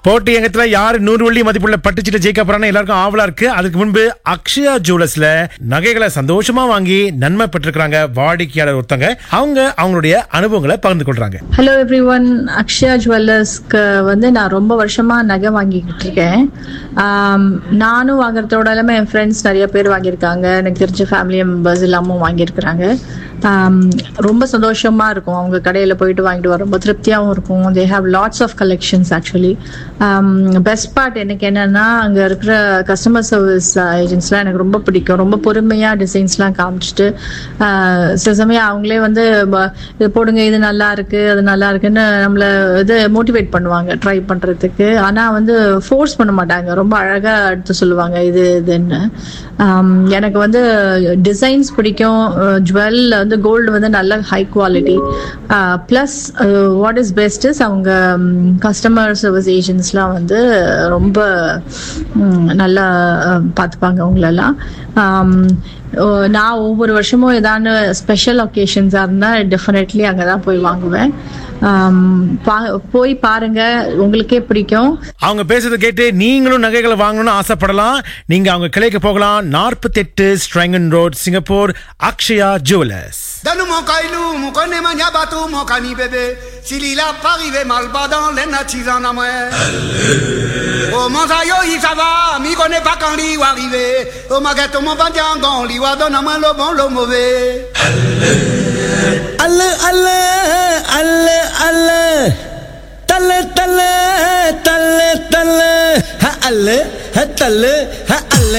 போட்டி எங்கத்துல யாரு நூறு வெள்ளி மதிப்புள்ள பட்டுச்சீட்டு ஜெயிக்க போறான்னு எல்லாருக்கும் ஆவலா இருக்கு அதுக்கு முன்பு அக்ஷயா ஜுவல்லர்ஸ்ல நகைகளை சந்தோஷமா வாங்கி நன்மை பெற்றிருக்காங்க வாடிக்கையாளர் ஒருத்தங்க அவங்க அவங்களுடைய அனுபவங்களை பகிர்ந்து கொள்றாங்க ஹலோ எவ்ரி ஒன் அக்ஷயா ஜுவல்லர்ஸ்க்கு வந்து நான் ரொம்ப வருஷமா நகை வாங்கிக்கிட்டு இருக்கேன் ஆம், நானும் வாங்குறதோட இல்லாமல் என் ஃப்ரெண்ட்ஸ் நிறைய பேர் வாங்கியிருக்காங்க எனக்கு தெரிஞ்ச ஃபேமிலி மெம்பர்ஸ் எல்லாமும் வாங்கியிருக்கிறாங்க ஆம், ரொம்ப சந்தோஷமா இருக்கும் அவங்க கடையில் போயிட்டு வாங்கிட்டு வர ரொம்ப திருப்தியாகவும் இருக்கும் they have lots of collections actually best part எனக்கு என்னன்னா அங்கே இருக்கிற கஸ்டமர் சர்வீஸ் ஏஜென்ட்ஸ்லாம் எனக்கு ரொம்ப பிடிக்கும் ரொம்ப பொறுமையாக டிசைன்ஸ்லாம் காமிச்சிட்டு ஆஹ், சில சமயம் அவங்களே வந்து ப- இது போடுங்க இது நல்லா இருக்கு அது நல்லா இருக்குன்னு நம்மள இது மோட்டிவேட் பண்ணுவாங்க ட்ரை பண்றதுக்கு ஆனா வந்து ஃபோர்ஸ் பண்ண மாட்டாங்க ரொம்ப அழகா எடுத்து சொல்லுவாங்க இது இதுன்னு ஆம், எனக்கு வந்து டிசைன்ஸ் பிடிக்கும் ஜுவல் வந்து கோல்டு வந்து நல்ல high quality plus what is best is அவங்க கஸ்டமர் சர்வீஸ் ஏஜென்ட்ஸ்லாம் வந்து ரொம்ப ம், நல்லா அஹ், பார்த்துப்பாங்க அவங்களெல்லாம் ஆம், ஓ, நான் ஒவ்வொரு வருஷமும் ஏதாவது ஸ்பெஷல் ஒகேஷன்ஸாக இருந்தால் டெஃபினெட்லி அங்கே தான் போய் வாங்குவேன் ஆம், பா- போய் பாருங்க உங்களுக்கே பிடிக்கும் அவங்க பேசுறதை கேட்டு நீங்களும் நகைகளை வாங்கணும்னு ஆசைப்படலாம் நீங்க அவங்க கிளைக்கு போகலாம் நாற்பத்தி எட்டு Serangoon road Singapore Akshaya jewellers Donne mon caillou, mon connaît mon yabatou, mon cani bébé. S'il il a pas arrivé mal bas dans les natis en amoué. Oh mon sayo, il ça va, mi connaît pas quand il va arriver. Oh ma guette, mon bandiangon, il va donner moi le bon, le mauvais. அல்ல அல்ல அல்ல அல்ல தல்ல தல்ல தல்ல தல்ல ஹ அல்ல ஹ தல்ல ஹ அல்ல